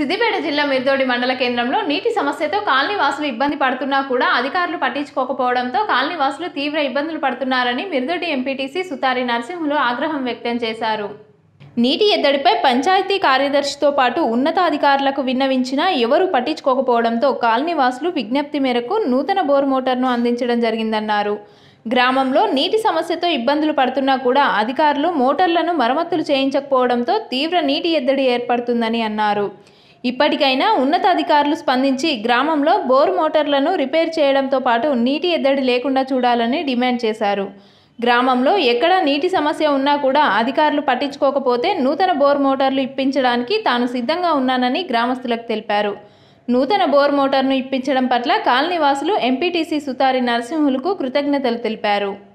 సిద్దిపేట జిల్లా మిర్దోడి మండల కేంద్రంలో నీటి సమస్యతో కాలనీ వాసులు ఇబ్బంది పడుతున్నా కూడా అధికారులు పట్టించుకోకపోవడంతో కాలనీ వాసులు తీవ్ర ఇబ్బందులు పడుతున్నారని మిర్దోడి ఎంపీటీసీ సుతారి నరసింహులు ఆగ్రహం వ్యక్తం చేశారు నీటి ఎద్దడిపై పంచాయతీ కార్యదర్శితో పాటు ఉన్నతాధికారులకు విన్నవించినా ఎవరూ పట్టించుకోకపోవడంతో కాలనీ వాసులు విజ్ఞప్తి మేరకు నూతన బోర్ మోటార్ను అందించడం జరిగిందన్నారు గ్రామంలో నీటి సమస్యతో ఇబ్బందులు పడుతున్నా కూడా అధికారులు మోటార్లను మరమ్మతులు చేయించకపోవడంతో తీవ్ర నీటి ఎద్దడి ఏర్పడుతుందని అన్నారు ఇప్పటికైనా ఉన్నతాధికారులు స్పందించి గ్రామంలో బోర్ మోటార్లను రిపేర్ చేయడంతో పాటు నీటి ఎద్దడి లేకుండా చూడాలని డిమాండ్ చేశారు గ్రామంలో ఎక్కడ నీటి సమస్య ఉన్నా కూడా అధికారులు పట్టించుకోకపోతే నూతన బోర్ మోటార్లు ఇప్పించడానికి తాను సిద్ధంగా ఉన్నానని గ్రామస్తులకు తెలిపారు నూతన బోర్ మోటార్ను ఇప్పించడం పట్ల కాలనీవాసులు ఎంపీటీసీ సుతారి నరసింహులకు కృతజ్ఞతలు తెలిపారు